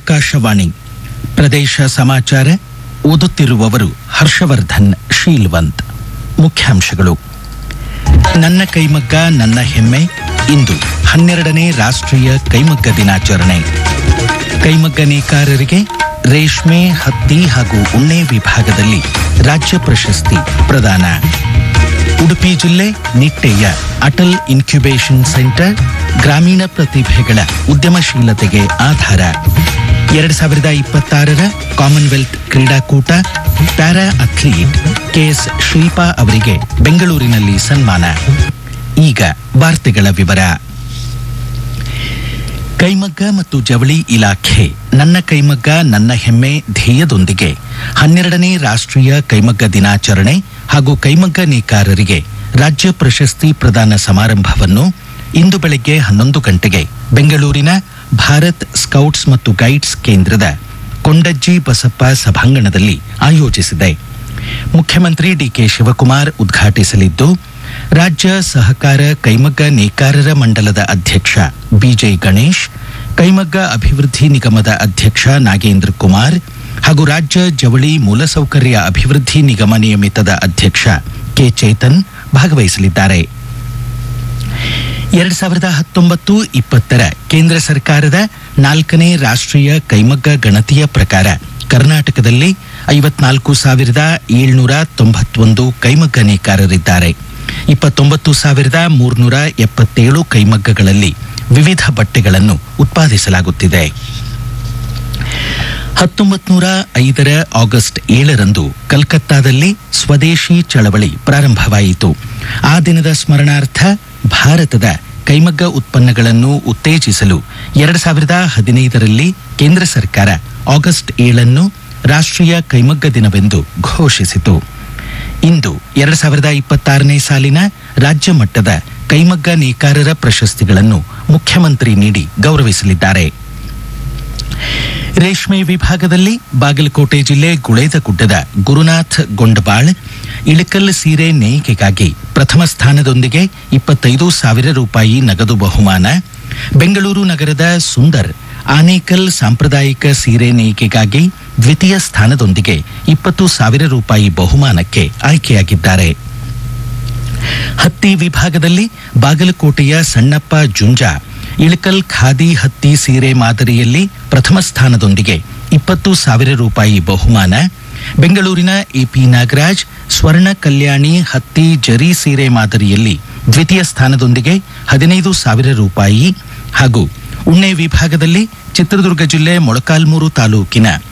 ಆಕಾಶವಾಣಿ ಪ್ರದೇಶ ಸಮಾಚಾರ ಓದುತ್ತಿರುವವರು ಹರ್ಷವರ್ಧನ್ ಶೀಲ್ವಂತ್ ಮುಖ್ಯಾಂಶಗಳು ನನ್ನ ಕೈಮಗ್ಗ ನನ್ನ ಹೆಮ್ಮೆ ಇಂದು ಹನ್ನೆರಡನೇ ರಾಷ್ಟ್ರೀಯ ಕೈಮಗ್ಗ ದಿನಾಚರಣೆ ಕೈಮಗ್ಗ ನೇಕಾರರಿಗೆ ರೇಷ್ಮೆ ಹತ್ತಿ ಹಾಗೂ ಉಣ್ಣೆ ವಿಭಾಗದಲ್ಲಿ ರಾಜ್ಯ ಪ್ರಶಸ್ತಿ ಪ್ರದಾನ ಉಡುಪಿ ಜಿಲ್ಲೆ ನಿಟ್ಟೆಯ ಅಟಲ್ ಇನ್ಕ್ಯುಬೇಷನ್ ಸೆಂಟರ್ ಗ್ರಾಮೀಣ ಪ್ರತಿಭೆಗಳ ಉದ್ಯಮಶೀಲತೆಗೆ ಆಧಾರ ಎರಡ್ ಸಾವಿರದ ಇಪ್ಪತ್ತಾರರ ಕಾಮನ್ವೆಲ್ತ್ ಕ್ರೀಡಾಕೂಟ ಪ್ಯಾರಾ ಅಥ್ಲೀಟ್ ಕೆಎಸ್ ಶಿಲ್ಪಾ ಅವರಿಗೆ ಬೆಂಗಳೂರಿನಲ್ಲಿ ಸನ್ಮಾನ ಈಗ ವಾರ್ತೆಗಳ ವಿವರ ಕೈಮಗ್ಗ ಮತ್ತು ಜವಳಿ ಇಲಾಖೆ ನನ್ನ ಕೈಮಗ್ಗ ನನ್ನ ಹೆಮ್ಮೆ ಧ್ಯೇಯದೊಂದಿಗೆ ಹನ್ನೆರಡನೇ ರಾಷ್ಟ್ರೀಯ ಕೈಮಗ್ಗ ದಿನಾಚರಣೆ ಹಾಗೂ ಕೈಮಗ್ಗ ನೇಕಾರರಿಗೆ ರಾಜ್ಯ ಪ್ರಶಸ್ತಿ ಪ್ರದಾನ ಸಮಾರಂಭವನ್ನು ಇಂದು ಬೆಳಗ್ಗೆ ಹನ್ನೊಂದು ಗಂಟೆಗೆ ಬೆಂಗಳೂರಿನ ಭಾರತ್ ಸ್ಕೌಟ್ಸ್ ಮತ್ತು ಗೈಡ್ಸ್ ಕೇಂದ್ರದ ಕೊಂಡಜ್ಜಿ ಬಸಪ್ಪ ಸಭಾಂಗಣದಲ್ಲಿ ಆಯೋಜಿಸಿದೆ ಮುಖ್ಯಮಂತ್ರಿ ಡಿಕೆ ಶಿವಕುಮಾರ್ ಉದ್ಘಾಟಿಸಲಿದ್ದು ರಾಜ್ಯ ಸಹಕಾರ ಕೈಮಗ್ಗ ನೇಕಾರರ ಮಂಡಲದ ಅಧ್ಯಕ್ಷ ಬಿಜೆ ಗಣೇಶ್ ಕೈಮಗ್ಗ ಅಭಿವೃದ್ಧಿ ನಿಗಮದ ಅಧ್ಯಕ್ಷ ನಾಗೇಂದ್ರ ಕುಮಾರ್ ಹಾಗೂ ರಾಜ್ಯ ಜವಳಿ ಮೂಲಸೌಕರ್ಯ ಅಭಿವೃದ್ಧಿ ನಿಗಮ ನಿಯಮಿತದ ಅಧ್ಯಕ್ಷ ಕೆ ಚೇತನ್ ಭಾಗವಹಿಸಲಿದ್ದಾರೆ ಎರಡ್ ಸಾವಿರದ ಹತ್ತೊಂಬತ್ತು ಇಪ್ಪತ್ತರ ಕೇಂದ್ರ ಸರ್ಕಾರದ ನಾಲ್ಕನೇ ರಾಷ್ಟ್ರೀಯ ಕೈಮಗ್ಗ ಗಣತಿಯ ಪ್ರಕಾರ ಕರ್ನಾಟಕದಲ್ಲಿ ಐವತ್ನಾಲ್ಕು ಸಾವಿರದ ಏಳ್ನೂರ ತೊಂಬತ್ತೊಂದು ಕೈಮಗ್ಗ ನೇಕಾರರಿದ್ದಾರೆ ಇಪ್ಪತ್ತೊಂಬತ್ತು ಸಾವಿರದ ಮೂರ್ನೂರ ಎಪ್ಪತ್ತೇಳು ಕೈಮಗ್ಗಗಳಲ್ಲಿ ವಿವಿಧ ಬಟ್ಟೆಗಳನ್ನು ಉತ್ಪಾದಿಸಲಾಗುತ್ತಿದೆ ಹತ್ತೊಂಬತ್ತು ನೂರ ಐದರ ಆಗಸ್ಟ್ ಏಳರಂದು ಕಲ್ಕತ್ತಾದಲ್ಲಿ ಸ್ವದೇಶಿ ಚಳವಳಿ ಪ್ರಾರಂಭವಾಯಿತು ಆ ದಿನದ ಸ್ಮರಣಾರ್ಥ ಭಾರತದ ಕೈಮಗ್ಗ ಉತ್ಪನ್ನಗಳನ್ನು ಉತ್ತೇಜಿಸಲು ಎರಡು ಸಾವಿರದ ಹದಿನೈದರಲ್ಲಿ ಕೇಂದ್ರ ಸರ್ಕಾರ ಆಗಸ್ಟ್ ಏಳನ್ನು ರಾಷ್ಟ್ರೀಯ ಕೈಮಗ್ಗ ದಿನವೆಂದು ಘೋಷಿಸಿತು ಇಂದು ಎರಡು ಸಾವಿರದ ಇಪ್ಪತ್ತಾರನೇ ಸಾಲಿನ ರಾಜ್ಯ ಮಟ್ಟದ ಕೈಮಗ್ಗ ನೇಕಾರರ ಪ್ರಶಸ್ತಿಗಳನ್ನು ಮುಖ್ಯಮಂತ್ರಿ ನೀಡಿ ಗೌರವಿಸಲಿದ್ದಾರೆ ರೇಷ್ಮೆ ವಿಭಾಗದಲ್ಲಿ ಬಾಗಲಕೋಟೆ ಜಿಲ್ಲೆ ಗುಳೇದಗುಡ್ಡದ ಗುರುನಾಥ್ ಗೊಂಡಬಾಳ್ ಇಳಕಲ್ ಸೀರೆ ನೇಯ್ಗೆಗಾಗಿ ಪ್ರಥಮ ಸ್ಥಾನದೊಂದಿಗೆ ಇಪ್ಪತ್ತೈದು ಸಾವಿರ ರೂಪಾಯಿ ನಗದು ಬಹುಮಾನ ಬೆಂಗಳೂರು ನಗರದ ಸುಂದರ್ ಆನೇಕಲ್ ಸಾಂಪ್ರದಾಯಿಕ ಸೀರೆ ನೇಯ್ಗೆಗಾಗಿ ದ್ವಿತೀಯ ಸ್ಥಾನದೊಂದಿಗೆ ಇಪ್ಪತ್ತು ಸಾವಿರ ರೂಪಾಯಿ ಬಹುಮಾನಕ್ಕೆ ಆಯ್ಕೆಯಾಗಿದ್ದಾರೆ ಹತ್ತಿ ವಿಭಾಗದಲ್ಲಿ ಬಾಗಲಕೋಟೆಯ ಸಣ್ಣಪ್ಪ ಜುಂಜಾ ಇಳಕಲ್ ಖಾದಿ ಹತ್ತಿ ಸೀರೆ ಮಾದರಿಯಲ್ಲಿ ಪ್ರಥಮ ಸ್ಥಾನದೊಂದಿಗೆ ಇಪ್ಪತ್ತು ಸಾವಿರ ರೂಪಾಯಿ ಬಹುಮಾನ ಬೆಂಗಳೂರಿನ ಎಪಿ ನಾಗರಾಜ್ ಸ್ವರ್ಣ ಕಲ್ಯಾಣಿ ಹತ್ತಿ ಜರಿ ಸೀರೆ ಮಾದರಿಯಲ್ಲಿ ದ್ವಿತೀಯ ಸ್ಥಾನದೊಂದಿಗೆ ಹದಿನೈದು ಸಾವಿರ ರೂಪಾಯಿ ಹಾಗೂ ಉಣ್ಣೆ ವಿಭಾಗದಲ್ಲಿ ಚಿತ್ರದುರ್ಗ ಜಿಲ್ಲೆ ಮೊಳಕಾಲ್ಮೂರು ತಾಲೂಕಿನ